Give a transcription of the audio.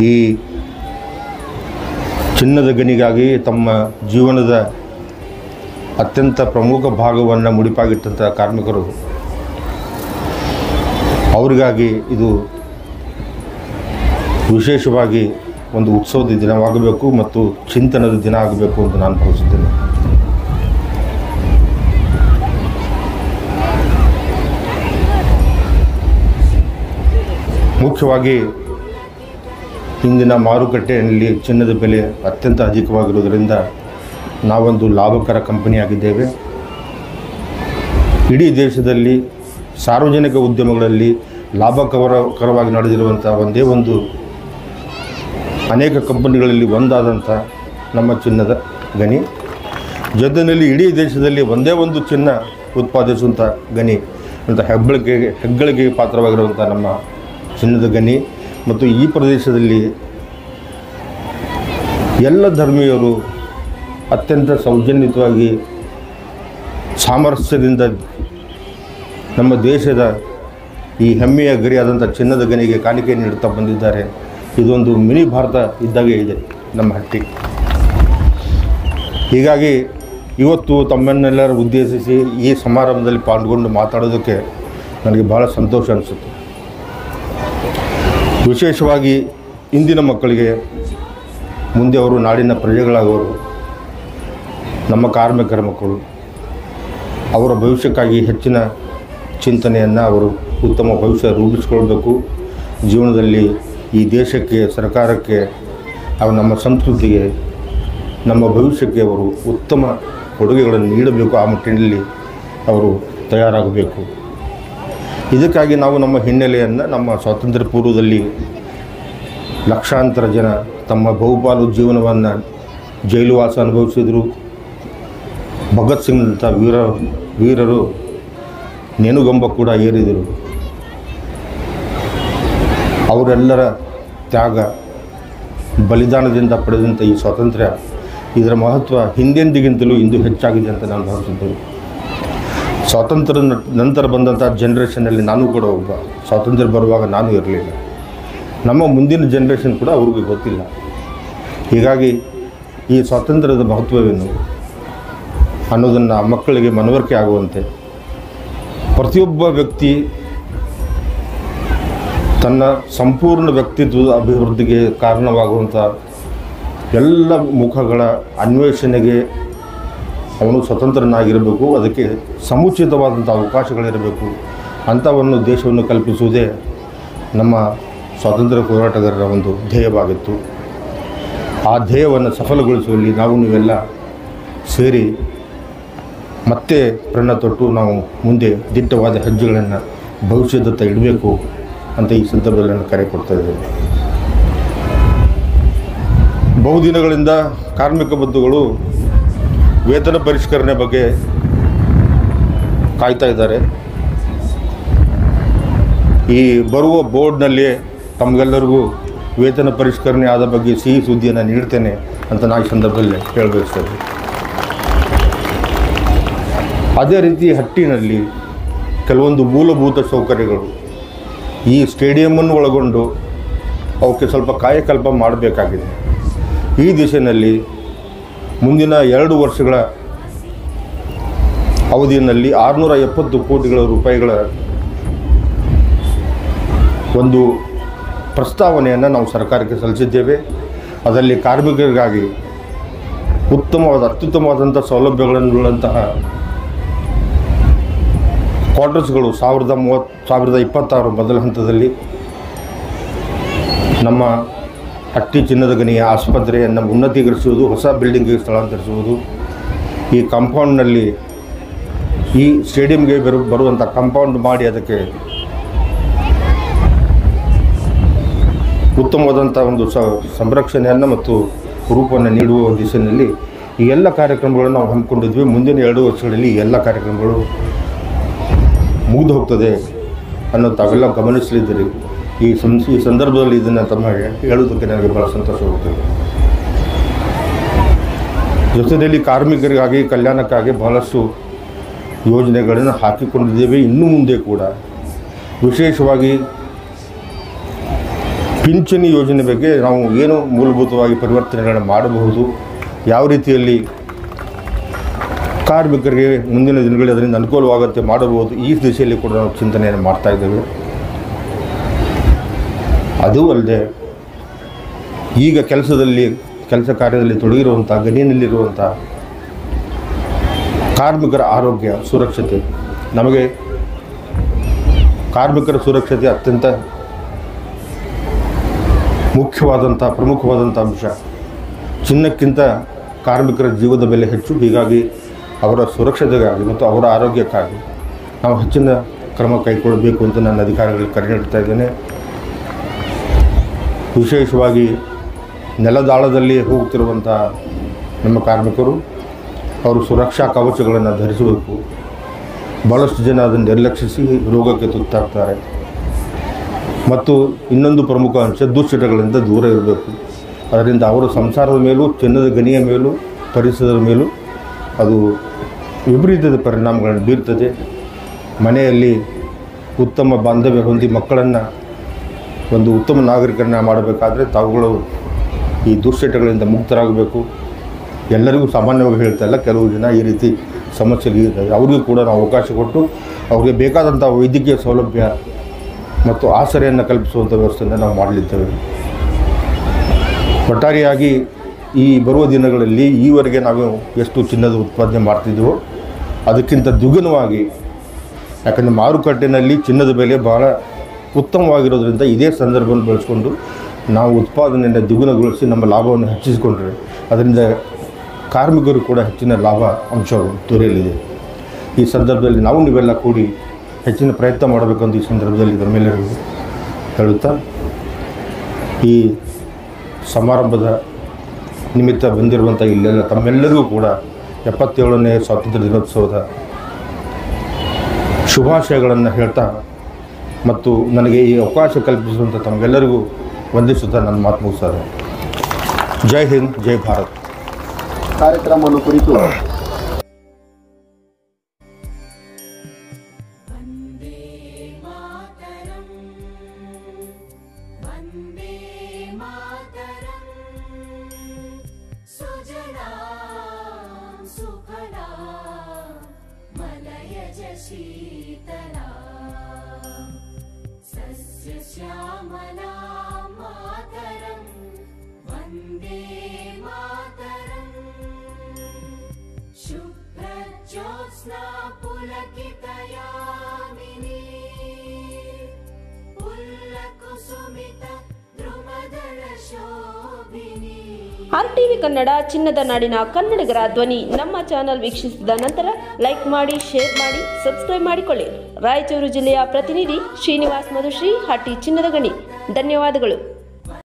ಈ ಚಿನ್ನದ ಗಣಿಗಾಗಿ ತಮ್ಮ ಜೀವನದ ಅತ್ಯಂತ ಪ್ರಮುಖ ಭಾಗವನ್ನು ಮುಡಿಪಾಗಿಟ್ಟಂಥ ಕಾರ್ಮಿಕರು ಅವರಿಗಾಗಿ ಇದು ವಿಶೇಷವಾಗಿ ಒಂದು ಉತ್ಸವದ ದಿನವಾಗಬೇಕು ಮತ್ತು ಚಿಂತನದ ದಿನ ಆಗಬೇಕು ಅಂತ ನಾನು ಭಾವಿಸುತ್ತೇನೆ ಮುಖ್ಯವಾಗಿ ಇಂದಿನ ಮಾರುಕಟ್ಟೆಯಲ್ಲಿ ಚಿನ್ನದ ಬೆಲೆ ಅತ್ಯಂತ ಅಧಿಕವಾಗಿರುವುದರಿಂದ ನಾವೊಂದು ಲಾಭಕರ ಕಂಪನಿಯಾಗಿದ್ದೇವೆ ಇಡೀ ದೇಶದಲ್ಲಿ ಸಾರ್ವಜನಿಕ ಉದ್ಯಮಗಳಲ್ಲಿ ಲಾಭಕರ ಕರವಾಗಿ ನಡೆದಿರುವಂಥ ಒಂದೇ ಒಂದು ಅನೇಕ ಕಂಪನಿಗಳಲ್ಲಿ ಒಂದಾದಂಥ ನಮ್ಮ ಚಿನ್ನದ ಗಣಿ ಜೊತೆಯಲ್ಲಿ ಇಡೀ ದೇಶದಲ್ಲಿ ಒಂದೇ ಒಂದು ಚಿನ್ನ ಉತ್ಪಾದಿಸುವಂಥ ಗಣಿ ಅಂತ ಹೆಗ್ಗಳಿಕೆಗೆ ಹೆಗ್ಗಳಿಕೆಗೆ ಪಾತ್ರವಾಗಿರುವಂಥ ನಮ್ಮ ಚಿನ್ನದ ಗಣಿ ಮತ್ತು ಈ ಪ್ರದೇಶದಲ್ಲಿ ಎಲ್ಲ ಧರ್ಮೀಯರು ಅತ್ಯಂತ ಸೌಜನ್ಯಯುತವಾಗಿ ಸಾಮರಸ್ಯದಿಂದ ನಮ್ಮ ದೇಶದ ಈ ಹೆಮ್ಮೆಯ ಗರಿಯಾದಂಥ ಚಿನ್ನದ ಗಣಿಗೆ ಕಾಣಿಕೆ ನೀಡುತ್ತಾ ಬಂದಿದ್ದಾರೆ ಇದೊಂದು ಮಿನಿ ಭಾರತ ಇದ್ದಾಗೆ ಇದೆ ನಮ್ಮ ಹಟ್ಟಿ ಹೀಗಾಗಿ ಇವತ್ತು ತಮ್ಮನ್ನೆಲ್ಲರ ಉದ್ದೇಶಿಸಿ ಈ ಸಮಾರಂಭದಲ್ಲಿ ಪಾಲ್ಗೊಂಡು ಮಾತಾಡೋದಕ್ಕೆ ನನಗೆ ಭಾಳ ಸಂತೋಷ ಅನಿಸುತ್ತೆ ವಿಶೇಷವಾಗಿ ಇಂದಿನ ಮಕ್ಕಳಿಗೆ ಮುಂದೆ ಅವರು ನಾಡಿನ ಪ್ರಜೆಗಳಾಗುವರು ನಮ್ಮ ಕಾರ್ಮಿಕರ ಮಕ್ಕಳು ಅವರ ಭವಿಷ್ಯಕ್ಕಾಗಿ ಹೆಚ್ಚಿನ ಚಿಂತನೆಯನ್ನು ಅವರು ಉತ್ತಮ ಭವಿಷ್ಯ ರೂಪಿಸಿಕೊಳ್ಬೇಕು ಜೀವನದಲ್ಲಿ ಈ ದೇಶಕ್ಕೆ ಸರ್ಕಾರಕ್ಕೆ ಹಾಗೂ ನಮ್ಮ ಸಂಸ್ಕೃತಿಗೆ ನಮ್ಮ ಭವಿಷ್ಯಕ್ಕೆ ಅವರು ಉತ್ತಮ ಕೊಡುಗೆಗಳನ್ನು ನೀಡಬೇಕು ಆ ಮಟ್ಟಿನಲ್ಲಿ ಅವರು ತಯಾರಾಗಬೇಕು ಇದಕ್ಕಾಗಿ ನಾವು ನಮ್ಮ ಹಿನ್ನೆಲೆಯನ್ನು ನಮ್ಮ ಸ್ವಾತಂತ್ರ್ಯ ಪೂರ್ವದಲ್ಲಿ ಲಕ್ಷಾಂತರ ಜನ ತಮ್ಮ ಬಹುಪಾಲು ಜೀವನವನ್ನು ಜೈಲುವಾಸ ಅನುಭವಿಸಿದರು ಭಗತ್ ಸಿಂಗ್ನಂಥ ವೀರ ವೀರರು ನೇಣುಗಂಬ ಕೂಡ ಏರಿದರು ಅವರೆಲ್ಲರ ತ್ಯಾಗ ಬಲಿದಾನದಿಂದ ಪಡೆದಂಥ ಈ ಸ್ವಾತಂತ್ರ್ಯ ಇದರ ಮಹತ್ವ ಹಿಂದೆಂದಿಗಿಂತಲೂ ಇಂದು ಹೆಚ್ಚಾಗಿದೆ ಅಂತ ನಾನು ಭಾವಿಸಿದ್ದೇನೆ ಸ್ವಾತಂತ್ರ್ಯದ ನ- ನಂತರ ಬಂದಂಥ ಜನ್ರೇಷನಲ್ಲಿ ನಾನು ಕೂಡ ಒಬ್ಬ ಸ್ವಾತಂತ್ರ್ಯ ಬರುವಾಗ ನಾನು ಇರಲಿಲ್ಲ ನಮ್ಮ ಮುಂದಿನ ಜನ್ರೇಷನ್ ಕೂಡ ಅವ್ರಿಗೆ ಗೊತ್ತಿಲ್ಲ ಹೀಗಾಗಿ ಈ ಸ್ವಾತಂತ್ರ್ಯದ ಮಹತ್ವವೇನು ಅನ್ನೋದನ್ನು ಮಕ್ಕಳಿಗೆ ಮನವರಿಕೆ ಆಗುವಂತೆ ಪ್ರತಿಯೊಬ್ಬ ವ್ಯಕ್ತಿ ತನ್ನ ಸಂಪೂರ್ಣ ವ್ಯಕ್ತಿತ್ವದ ಅಭಿವೃದ್ಧಿಗೆ ಕಾರಣವಾಗುವಂಥ ಎಲ್ಲ ಮುಖಗಳ ಅನ್ವೇಷಣೆಗೆ ಅವನು ಸ್ವತಂತ್ರನಾಗಿರಬೇಕು ಅದಕ್ಕೆ ಸಮುಚಿತವಾದಂಥ ಅವಕಾಶಗಳಿರಬೇಕು ಅಂಥವನ್ನು ದೇಶವನ್ನು ಕಲ್ಪಿಸುವುದೇ ನಮ್ಮ ಸ್ವಾತಂತ್ರ್ಯ ಹೋರಾಟಗಾರರ ಒಂದು ಧ್ಯೇಯವಾಗಿತ್ತು ಆ ಧ್ಯೇಯವನ್ನು ಸಫಲಗೊಳಿಸುವಲ್ಲಿ ನಾವು ನೀವೆಲ್ಲ ಸೇರಿ ಮತ್ತೆ ಪ್ರಣ ತೊಟ್ಟು ನಾವು ಮುಂದೆ ದಿಟ್ಟವಾದ ಹೆಜ್ಜೆಗಳನ್ನು ಭವಿಷ್ಯದತ್ತ ಇಡಬೇಕು ಅಂತ ಈ ಸಂದರ್ಭದಲ್ಲಿ ನಾನು ಕರೆ ಕೊಡ್ತಾ ಇದ್ದೇನೆ ಬಹುದಿನಗಳಿಂದ ಕಾರ್ಮಿಕ ಬಂಧುಗಳು ವೇತನ ಪರಿಷ್ಕರಣೆ ಬಗ್ಗೆ ಕಾಯ್ತಾ ಇದ್ದಾರೆ ಈ ಬರುವ ಬೋರ್ಡ್ನಲ್ಲಿ ತಮಗೆಲ್ಲರಿಗೂ ವೇತನ ಪರಿಷ್ಕರಣೆ ಆದ ಬಗ್ಗೆ ಸಿಹಿ ಸುದ್ದಿಯನ್ನು ನೀಡ್ತೇನೆ ಅಂತ ನಾನು ಈ ಸಂದರ್ಭದಲ್ಲಿ ಹೇಳಬಯಸ್ತೇನೆ ಅದೇ ರೀತಿ ಹಟ್ಟಿನಲ್ಲಿ ಕೆಲವೊಂದು ಮೂಲಭೂತ ಸೌಕರ್ಯಗಳು ಈ ಸ್ಟೇಡಿಯಮ್ಮನ್ನು ಒಳಗೊಂಡು ಅವಕ್ಕೆ ಸ್ವಲ್ಪ ಕಾಯಕಲ್ಪ ಮಾಡಬೇಕಾಗಿದೆ ಈ ದಿಶೆಯಲ್ಲಿ ಮುಂದಿನ ಎರಡು ವರ್ಷಗಳ ಅವಧಿಯಲ್ಲಿ ಆರುನೂರ ಎಪ್ಪತ್ತು ಕೋಟಿಗಳ ರೂಪಾಯಿಗಳ ಒಂದು ಪ್ರಸ್ತಾವನೆಯನ್ನು ನಾವು ಸರ್ಕಾರಕ್ಕೆ ಸಲ್ಲಿಸಿದ್ದೇವೆ ಅದರಲ್ಲಿ ಕಾರ್ಮಿಕರಿಗಾಗಿ ಉತ್ತಮವಾದ ಅತ್ಯುತ್ತಮವಾದಂಥ ಸೌಲಭ್ಯಗಳನ್ನುಳ್ಳಂತಹ ಕ್ವಾರ್ಟರ್ಸ್ಗಳು ಸಾವಿರದ ಮೂವತ್ತು ಸಾವಿರದ ಇಪ್ಪತ್ತಾರು ಮೊದಲ ಹಂತದಲ್ಲಿ ನಮ್ಮ ಹಟ್ಟಿ ಚಿನ್ನದ ಗಣಿಯ ಆಸ್ಪತ್ರೆಯನ್ನು ಉನ್ನತೀಕರಿಸುವುದು ಹೊಸ ಬಿಲ್ಡಿಂಗ್ಗೆ ಸ್ಥಳಾಂತರಿಸುವುದು ಈ ಕಾಂಪೌಂಡ್ನಲ್ಲಿ ಈ ಸ್ಟೇಡಿಯಂಗೆ ಬರು ಬರುವಂಥ ಕಾಂಪೌಂಡ್ ಮಾಡಿ ಅದಕ್ಕೆ ಉತ್ತಮವಾದಂಥ ಒಂದು ಸ ಸಂರಕ್ಷಣೆಯನ್ನು ಮತ್ತು ರೂಪವನ್ನು ನೀಡುವ ದಿಶೆಯಲ್ಲಿ ಈ ಎಲ್ಲ ಕಾರ್ಯಕ್ರಮಗಳನ್ನು ನಾವು ಹಮ್ಮಿಕೊಂಡಿದ್ವಿ ಮುಂದಿನ ಎರಡು ವರ್ಷಗಳಲ್ಲಿ ಈ ಎಲ್ಲ ಕಾರ್ಯಕ್ರಮಗಳು ಮುಗಿದು ಹೋಗ್ತದೆ ಅನ್ನೋ ತಾವೆಲ್ಲ ಗಮನಿಸಲಿದ್ದೀರಿ ಈ ಸಂ ಈ ಸಂದರ್ಭದಲ್ಲಿ ಇದನ್ನು ತಮ್ಮ ಹೇಳೋದಕ್ಕೆ ನನಗೆ ಭಾಳ ಸಂತೋಷವಾಗುತ್ತದೆ ಜೊತೆಯಲ್ಲಿ ಕಾರ್ಮಿಕರಿಗಾಗಿ ಕಲ್ಯಾಣಕ್ಕಾಗಿ ಬಹಳಷ್ಟು ಯೋಜನೆಗಳನ್ನು ಹಾಕಿಕೊಂಡಿದ್ದೇವೆ ಇನ್ನು ಮುಂದೆ ಕೂಡ ವಿಶೇಷವಾಗಿ ಪಿಂಚಣಿ ಯೋಜನೆ ಬಗ್ಗೆ ನಾವು ಏನು ಮೂಲಭೂತವಾಗಿ ಪರಿವರ್ತನೆಗಳನ್ನು ಮಾಡಬಹುದು ಯಾವ ರೀತಿಯಲ್ಲಿ ಕಾರ್ಮಿಕರಿಗೆ ಮುಂದಿನ ದಿನಗಳಲ್ಲಿ ಅದರಿಂದ ಅನುಕೂಲವಾಗಂತೆ ಮಾಡಬಹುದು ಈ ದಿಶೆಯಲ್ಲಿ ಕೂಡ ನಾವು ಚಿಂತನೆಯನ್ನು ಮಾಡ್ತಾ ಇದ್ದೇವೆ ಅದೂ ಅಲ್ಲದೆ ಈಗ ಕೆಲಸದಲ್ಲಿ ಕೆಲಸ ಕಾರ್ಯದಲ್ಲಿ ತೊಡಗಿರುವಂಥ ಗಣಿಯಲ್ಲಿರುವಂಥ ಕಾರ್ಮಿಕರ ಆರೋಗ್ಯ ಸುರಕ್ಷತೆ ನಮಗೆ ಕಾರ್ಮಿಕರ ಸುರಕ್ಷತೆ ಅತ್ಯಂತ ಮುಖ್ಯವಾದಂಥ ಪ್ರಮುಖವಾದಂಥ ಅಂಶ ಚಿನ್ನಕ್ಕಿಂತ ಕಾರ್ಮಿಕರ ಜೀವದ ಬೆಲೆ ಹೆಚ್ಚು ಹೀಗಾಗಿ ಅವರ ಸುರಕ್ಷತೆಗಾಗಿ ಮತ್ತು ಅವರ ಆರೋಗ್ಯಕ್ಕಾಗಿ ನಾವು ಹೆಚ್ಚಿನ ಕ್ರಮ ಕೈಗೊಳ್ಳಬೇಕು ಅಂತ ನನ್ನ ಅಧಿಕಾರಿಗಳಿಗೆ ಕರೆ ನೀಡ್ತಾ ಇದ್ದೇನೆ ವಿಶೇಷವಾಗಿ ನೆಲದಾಳದಲ್ಲಿ ಹೋಗ್ತಿರುವಂಥ ನಮ್ಮ ಕಾರ್ಮಿಕರು ಅವರು ಸುರಕ್ಷಾ ಕವಚಗಳನ್ನು ಧರಿಸಬೇಕು ಭಾಳಷ್ಟು ಜನ ಅದನ್ನು ನಿರ್ಲಕ್ಷಿಸಿ ರೋಗಕ್ಕೆ ತುತ್ತಾಗ್ತಾರೆ ಮತ್ತು ಇನ್ನೊಂದು ಪ್ರಮುಖ ಅಂಶ ದುಶ್ಚಟಗಳಿಂದ ದೂರ ಇರಬೇಕು ಅದರಿಂದ ಅವರ ಸಂಸಾರದ ಮೇಲೂ ಚಿನ್ನದ ಗನಿಯ ಮೇಲೂ ಪರಿಸರದ ಮೇಲೂ ಅದು ವಿಪರೀತದ ಪರಿಣಾಮಗಳನ್ನು ಬೀರ್ತದೆ ಮನೆಯಲ್ಲಿ ಉತ್ತಮ ಬಾಂಧವ್ಯ ಹೊಂದಿ ಮಕ್ಕಳನ್ನು ಒಂದು ಉತ್ತಮ ನಾಗರಿಕರನ್ನ ಮಾಡಬೇಕಾದ್ರೆ ತಾವುಗಳು ಈ ದುಶ್ಚಟಗಳಿಂದ ಮುಕ್ತರಾಗಬೇಕು ಎಲ್ಲರಿಗೂ ಸಾಮಾನ್ಯವಾಗಿ ಹೇಳ್ತಾ ಇಲ್ಲ ಕೆಲವು ಜನ ಈ ರೀತಿ ಸಮಸ್ಯೆಗಳಿರ್ತವೆ ಅವರಿಗೂ ಕೂಡ ನಾವು ಅವಕಾಶ ಕೊಟ್ಟು ಅವ್ರಿಗೆ ಬೇಕಾದಂಥ ವೈದ್ಯಕೀಯ ಸೌಲಭ್ಯ ಮತ್ತು ಆಸರೆಯನ್ನು ಕಲ್ಪಿಸುವಂಥ ವ್ಯವಸ್ಥೆಯನ್ನು ನಾವು ಮಾಡಲಿದ್ದೇವೆ ಒಟ್ಟಾರೆಯಾಗಿ ಈ ಬರುವ ದಿನಗಳಲ್ಲಿ ಈವರೆಗೆ ನಾವು ಎಷ್ಟು ಚಿನ್ನದ ಉತ್ಪಾದನೆ ಮಾಡ್ತಿದ್ದೀವೋ ಅದಕ್ಕಿಂತ ದ್ವಿಗುಣವಾಗಿ ಯಾಕಂದರೆ ಮಾರುಕಟ್ಟೆಯಲ್ಲಿ ಚಿನ್ನದ ಬೆಲೆ ಭಾಳ ಉತ್ತಮವಾಗಿರೋದ್ರಿಂದ ಇದೇ ಸಂದರ್ಭವನ್ನು ಬಳಸ್ಕೊಂಡು ನಾವು ಉತ್ಪಾದನೆಯನ್ನು ದ್ವಿಗುಣಗೊಳಿಸಿ ನಮ್ಮ ಲಾಭವನ್ನು ಹೆಚ್ಚಿಸಿಕೊಂಡ್ರೆ ಅದರಿಂದ ಕಾರ್ಮಿಕರು ಕೂಡ ಹೆಚ್ಚಿನ ಲಾಭ ಅಂಶವು ದೊರೆಯಲಿದೆ ಈ ಸಂದರ್ಭದಲ್ಲಿ ನಾವು ನೀವೆಲ್ಲ ಕೂಡಿ ಹೆಚ್ಚಿನ ಪ್ರಯತ್ನ ಮಾಡಬೇಕಂತ ಈ ಸಂದರ್ಭದಲ್ಲಿ ನಮ್ಮೆಲ್ಲರಿಗೂ ಹೇಳುತ್ತಾ ಈ ಸಮಾರಂಭದ ನಿಮಿತ್ತ ಬಂದಿರುವಂಥ ಇಲ್ಲೆಲ್ಲ ತಮ್ಮೆಲ್ಲರಿಗೂ ಕೂಡ ಎಪ್ಪತ್ತೇಳನೇ ಸ್ವಾತಂತ್ರ್ಯ ದಿನೋತ್ಸವದ ಶುಭಾಶಯಗಳನ್ನು ಹೇಳ್ತಾ ಮತ್ತು ನನಗೆ ಈ ಅವಕಾಶ ಕಲ್ಪಿಸುವಂಥ ತಮಗೆಲ್ಲರಿಗೂ ವಂದಿಸುತ್ತಾ ನನ್ನ ಮಾತು ಮುಗಿಸ್ತಾರೆ ಜೈ ಹಿಂದ್ ಜೈ ಭಾರತ್ ಕಾರ್ಯಕ್ರಮವನ್ನು ಕುರಿತು वन्दे मातरम् वन्दे मातरम् सुजला सुफला मलयज शीतला सस्यश्यामला मातरम् वन्दे मातरम् शुभ्रज्योत्स्ना पुलकितयामिनी पुल्लकुसुमित द्रुमदलशोभिनी ಆರ್ ಟಿವಿ ಕನ್ನಡ ಚಿನ್ನದ ನಾಡಿನ ಕನ್ನಡಿಗರ ಧ್ವನಿ ನಮ್ಮ ಚಾನಲ್ ವೀಕ್ಷಿಸಿದ ನಂತರ ಲೈಕ್ ಮಾಡಿ ಶೇರ್ ಮಾಡಿ ಸಬ್ಸ್ಕ್ರೈಬ್ ಮಾಡಿಕೊಳ್ಳಿ ರಾಯಚೂರು ಜಿಲ್ಲೆಯ ಪ್ರತಿನಿಧಿ ಶ್ರೀನಿವಾಸ್ ಮಧುಶ್ರೀ ಹಟ್ಟಿ ಚಿನ್ನದ ಗಣಿ ಧನ್ಯವಾದಗಳು